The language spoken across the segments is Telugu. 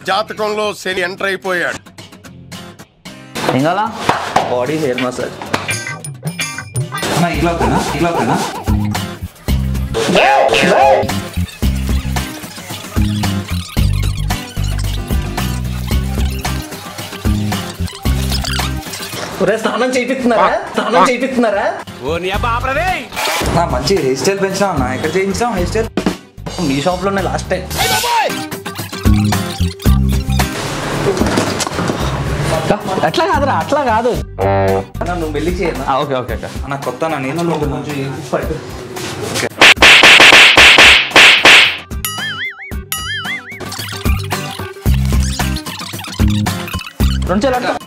జాతకంలో శని ఎంటర్ అయిపోయాడు ఏం కావాలా బాడీ హెయిర్ మసాజ్ అన్నా ఇట్లా అవుతానా ఇట్లా అవుతానా ఒరే స్నానం చేయిస్తున్నారా స్నానం చేయిస్తున్నారా నా మంచి హెయిర్ స్టైల్ పెంచినా అన్న ఎక్కడ చేయించాం హెయిర్ స్టైల్ మీ షాప్లోనే లాస్ట్ టైం అట్లా కాదురా అట్లా కాదు అన్న నువ్వు వెళ్ళి చేయన్నా ఓకే ఓకే ఓకే అన్న కొత్త నా నేర్చుకుంటున్నా రెండు చేయాలి అట్లా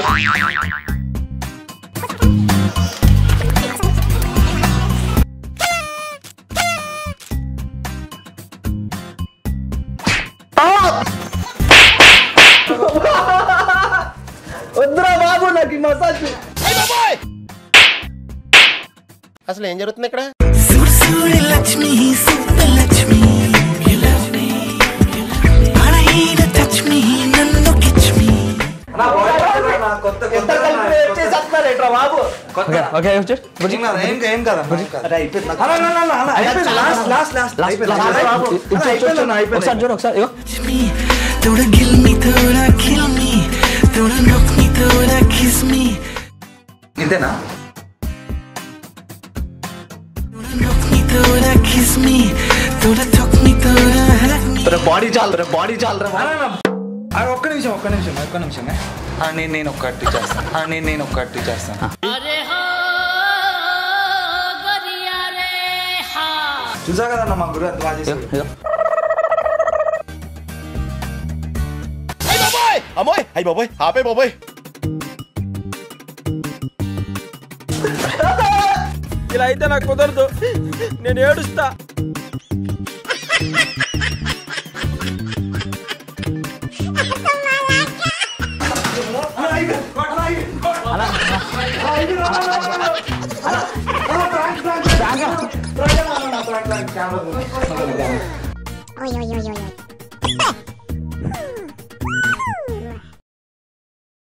వద్దురా బాబు నాకు ఈ మసాజ్ అసలు ఏం జరుగుతుంది ఇక్కడ సుడి సుడి లక్ష్మి సుబ్బలక్ష్మి అడైన టచ్ మీ నన్ను కిచ్ మీ కొత్త ఇద్దరు కలిపి చేసేస్తున్నారు ఏంట్రా బాబు ఓకే ఓకే వచ్చి ఏం ఏం కదా లాస్ట్ లాస్ట్ లాస్ట్ ఒకసారి చూడు ఒకసారి ఇగో me थोड़ा गिल me थोड़ा kill me थोड़ा knock me थोड़ा kiss me ఇంతేనా थोड़ा knock me थोड़ा kiss me थोड़ा talk me थोड़ा hug me బాడీ చాలు రే బాడీ చాలు రా ఆ, ఒక్క నిమిషం ఒక్క నిమిషం ఒక్క నిమిషమే ఆ, నేను నేను ఒక్కటి చేస్తాను ఆ, నేను నేను ఒక్కటి చేస్తాను చూసా కదా మా గురు ఎంత బాగా చేశాడు ఇగో అమ్మోయ్ అయ్యి బాబోయ్ ఆపే బాబోయ్ ఇలా అయితే నాకు కుదరదు నేను ఏడుస్తా Oi, oi, oi, oi, oi.